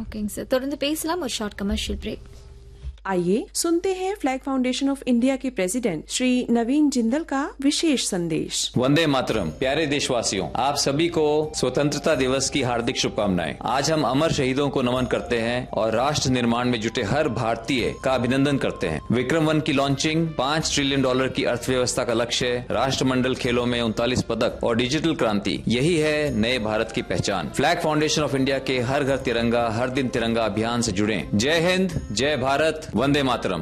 ஓகேங்க சார் தொடர்ந்து பேசலாம் ஒரு ஷார்ட் கமர்ஷியல் பிரேக் आइए सुनते हैं फ्लैग फाउंडेशन ऑफ इंडिया के प्रेसिडेंट श्री नवीन जिंदल का विशेष संदेश वंदे मातरम प्यारे देशवासियों आप सभी को स्वतंत्रता दिवस की हार्दिक शुभकामनाएं आज हम अमर शहीदों को नमन करते हैं और राष्ट्र निर्माण में जुटे हर भारतीय का अभिनंदन करते हैं विक्रम वन की लॉन्चिंग पाँच ट्रिलियन डॉलर की अर्थव्यवस्था का लक्ष्य राष्ट्रमंडल खेलों में उनतालीस पदक और डिजिटल क्रांति यही है नए भारत की पहचान फ्लैग फाउंडेशन ऑफ इंडिया के हर घर तिरंगा हर दिन तिरंगा अभियान से जुड़े जय हिंद जय भारत वंदे मातरम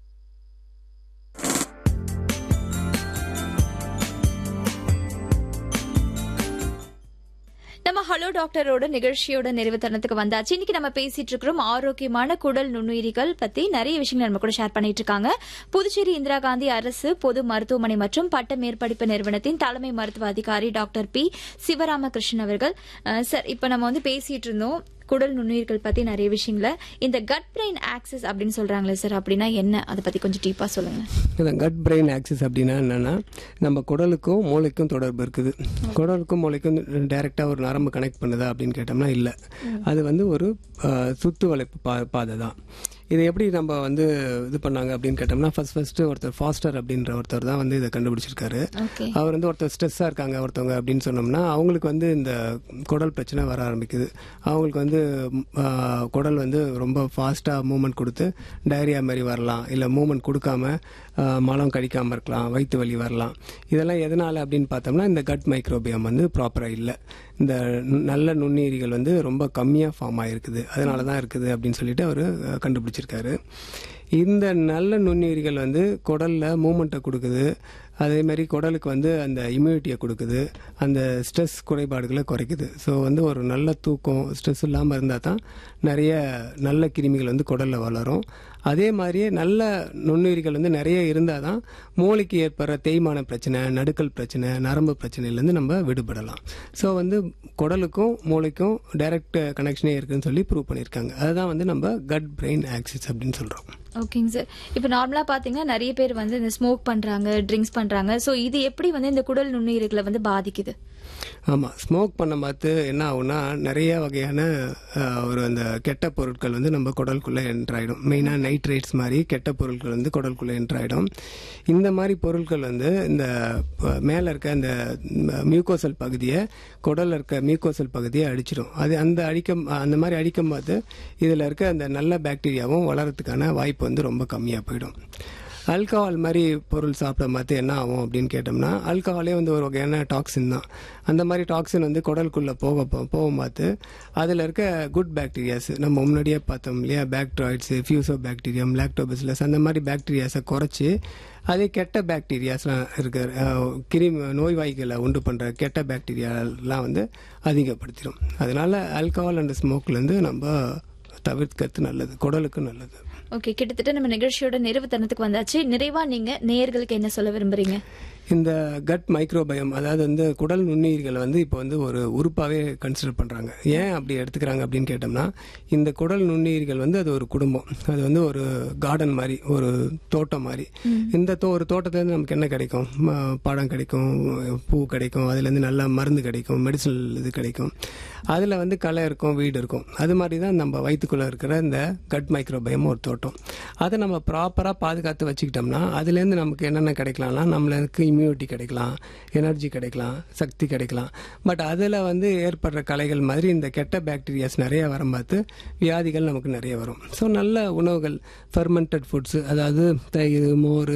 நம்ம ஹலோ டாக்டரோட நிகழ்ச்சியோட நிறைவு தருணத்துக்கு வந்தாச்சு இன்னைக்கு நம்ம பேசிட்டு இருக்கிறோம் ஆரோக்கியமான குடல் நுண்ணுயிரிகள் பத்தி நிறைய விஷயங்கள் நம்ம கூட ஷேர் பண்ணிட்டு இருக்காங்க புதுச்சேரி இந்திரா காந்தி அரசு பொது மருத்துவமனை மற்றும் பட்ட மேற்படிப்பு நிறுவனத்தின் தலைமை மருத்துவ அதிகாரி டாக்டர் பி சிவராமகிருஷ்ணன் அவர்கள் அஹ், சார் இப்ப நம்ம வந்து பேசிட்டு இருந்தோம் குடல் நுண்ணுயிர்கள் பத்தி நிறைய விஷயங்கள இந்த கட் பிரெயின் ஆக்சஸ் அப்படின்னு சொல்றாங்களே சார் அப்படின்னா என்ன அதை பத்தி கொஞ்சம் டீப்பா சொல்லுங்க இந்த கட் பிரெயின் ஆக்சிஸ் அப்படின்னா என்னென்னா நம்ம குடலுக்கும் மூளைக்கும் தொடர்பு இருக்குது குடலுக்கும் மூளைக்கும் டைரெக்டாக ஒரு நரம்பு கனெக்ட் பண்ணுதா அப்படின்னு கேட்டோம்னா இல்லை அது வந்து ஒரு அஹ், சுத்து வளைப்பு பா பாதை தான் இது எப்படி நம்ம வந்து இது பண்ணாங்க அப்படின்னு கேட்டோம்னா ஃபர்ஸ்ட் ஃபர்ஸ்ட் ஒருத்தர் ஃபாஸ்டர் அப்படின்ற ஒருத்தர் தான் வந்து இதை கண்டுபிடிச்சிருக்காரு ஓகே அவர் வந்து ஒருத்தர் ஸ்ட்ரெஸ்ஸாக இருக்காங்க ஒருத்தவங்க அப்படின்னு சொன்னோம்னா அவங்களுக்கு வந்து இந்த குடல் பிரச்சனை வர ஆரம்பிக்குது அவங்களுக்கு வந்து ம், ஆ, குடல் வந்து ரொம்ப ஃபாஸ்ட்டாக மூமெண்ட் கொடுத்து டயரியா மாதிரி வரலாம் இல்லை மூமெண்ட் கொடுக்காம ஆ, மலம் கடிக்காமல் இருக்கலாம் வயிற்று வலி வரலாம் இதெல்லாம் எதனால் அப்படின்னு பார்த்தோம்னா இந்த கட் மைக்ரோபியம் வந்து ப்ராப்பராக இல்லை இந்த நு- நல்ல நுண்ணுயிரிகள் வந்து ரொம்ப கம்மியாக ஃபார்ம் ஆகிருக்குது அதனால தான் இருக்குது அப்படின்னு சொல்லிட்டு அவர் கண்டுபிடிச்சிருக்காரு இந்த நல்ல நுண்ணுயிரிகள் வந்து குடலில் மூமெண்ட்டை கொடுக்குது அதே மாதிரி குடலுக்கு வந்து அந்த இம்யூனிட்டியை கொடுக்குது அந்த ஸ்ட்ரெஸ் குறைபாடுகளை குறைக்குது ஸோ வந்து ஒரு நல்ல தூக்கம் ஸ்ட்ரெஸ் இல்லாமல் இருந்தால் தான் நிறைய நல்ல கிருமிகள் வந்து குடலில் வளரும் அதே மாதிரியே நல்ல நுண்ணுயிரிகள் வந்து நிறைய இருந்தால் தான் மூளைக்கு ஏற்படுற தேய்மான பிரச்சனை நடுக்கல் பிரச்சனை நரம்பு பிரச்சனையிலேருந்து நம்ம விடுபடலாம் ஸோ வந்து குடலுக்கும் மூளைக்கும் டைரக்ட் கனெக்ஷனே இருக்குன்னு சொல்லி ப்ரூவ் பண்ணியிருக்காங்க அதுதான் வந்து நம்ம கட் பிரெயின் ஆக்சிஸ் அப்படின்னு சொல்கிறோம் ஓகேங்க சார் இப்போ நார்மலா பாத்தீங்கன்னா நிறைய பேர் வந்து இந்த ஸ்மோக் பண்றாங்க ட்ரிங்க்ஸ் பண்றாங்க சோ இது எப்படி வந்து இந்த குடல் நுண்ணுயிர்களை வந்து பாதிக்குது ஆமாம் ஸ்மோக் பண்ண பார்த்து என்ன ஆகும்னா நிறைய வகையான அஹ், ஒரு அந்த கெட்ட பொருட்கள் வந்து நம்ம குடலுக்குள்ளே என்ட்ராயிடும் மெயினாக நைட்ரேட்ஸ் மாதிரி கெட்ட பொருட்கள் வந்து குடலுக்குள்ளே என்ட்ராயிடும் இந்த மாதிரி பொருட்கள் வந்து இந்த மேலே இருக்க அந்த மியூக்கோசல் பகுதியை குடலில் இருக்க மியூக்கோசல் பகுதியை அடிச்சிடும் அது அந்த அடிக்க அந்த மாதிரி அடிக்கும் போது இதில் இருக்க அந்த நல்ல பாக்டீரியாவும் வளர்கிறதுக்கான வாய்ப்பு வந்து ரொம்ப கம்மியாக போயிடும் ஆல்கஹால் மாதிரி பொருள் சாப்பிட மாற்று என்ன ஆகும் அப்படின்னு கேட்டோம்னா ஆல்கஹாலே வந்து ஒரு வகையான டாக்ஸின் தான் அந்த மாதிரி டாக்ஸின் வந்து குடலுக்குள்ளே போக போ- போக மாற்று அதில் இருக்க குட் பாக்டீரியாஸ் நம்ம முன்னாடியே பார்த்தோம் இல்லையா பாக்டராய்ட்ஸு ஃபியூசோ பாக்டீரியம் லாக்டோபசிலஸ் அந்த மாதிரி பாக்டீரியாஸை குறைச்சி அதே கெட்ட பாக்டீரியாஸ்லாம் இருக்கிற அஹ், கிருமி நோய்வாய்களை உண்டு பண்ணுற கெட்ட பாக்டீரியாலாம் வந்து அதிகப்படுத்திடும் அதனால ஆல்கஹால் அண்ட் ஸ்மோக்லேருந்து நம்ம தவிர்க்கிறது நல்லது குடலுக்கு நல்லது ஓகே கிட்டத்தட்ட நம்ம நிகழ்ச்சியோட நிறைவு தருணத்துக்கு வந்தாச்சு நிறைவா நீங்க நேயர்களுக்கு என்ன சொல்ல விரும்புறீங்க இந்த கட் மைக்ரோபயம் அதாவது வந்து குடல் நுண்ணுயிர்களை வந்து இப்போ வந்து ஒரு உறுப்பாகவே கன்சிடர் பண்ணுறாங்க ஏன் அப்படி எடுத்துக்கிறாங்க அப்படின்னு கேட்டோம்னா இந்த குடல் நுண்ணுயிர்கள் வந்து அது ஒரு குடும்பம் அது வந்து ஒரு கார்டன் மாதிரி ஒரு தோட்டம் மாதிரி இந்த தோ ஒரு தோட்டத்துலேருந்து நமக்கு என்ன கிடைக்கும் ம- பழம் கிடைக்கும் பூ கிடைக்கும் அதுலேருந்து நல்ல மருந்து கிடைக்கும் மெடிசனல் இது கிடைக்கும் அதில் வந்து களை இருக்கும் வீடு இருக்கும் அது மாதிரி தான் நம்ம வயிற்றுக்குள்ளே இருக்கிற இந்த கட் மைக்ரோபயம் ஒரு தோட்டம் அதை நம்ம ப்ராப்பராக பாதுகாத்து வச்சுக்கிட்டோம்னா அதுலேருந்து நமக்கு என்னென்ன கிடைக்கலாம்னா நம்மளுக்கு இம்யூனிட்டி கிடைக்கலாம் எனர்ஜி கிடைக்கலாம் சக்தி கிடைக்கலாம் பட் அதில் வந்து ஏற்படுற கலைகள் மாதிரி இந்த கெட்ட பாக்டீரியாஸ் நிறைய வரும் பார்த்து வியாதிகள் நமக்கு நிறைய வரும் ஸோ நல்ல உணவுகள் ஃபெர்மெண்டட் ஃபுட்ஸு அதாவது தயிர் மோர்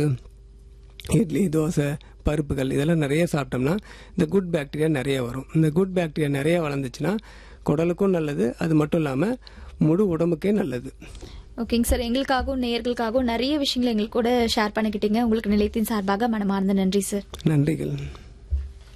இட்லி தோசை பருப்புகள் இதெல்லாம் நிறைய சாப்பிட்டோம்னா இந்த குட் பாக்டீரியா நிறைய வரும் இந்த குட் பாக்டீரியா நிறைய வளர்ந்துச்சுன்னா குடலுக்கும் நல்லது அது மட்டும் இல்லாமல் முழு உடம்புக்கே நல்லது ஓகேங்க சார் எங்களுக்காகவும் நேயர்களுக்காகவும் நிறைய விஷயங்களை எங்களுக்கு கூட ஷேர் பண்ணிக்கிட்டீங்க உங்களுக்கு நிலையத்தின் சார்பாக மனமார்ந்த நன்றி சார் நன்றிகள்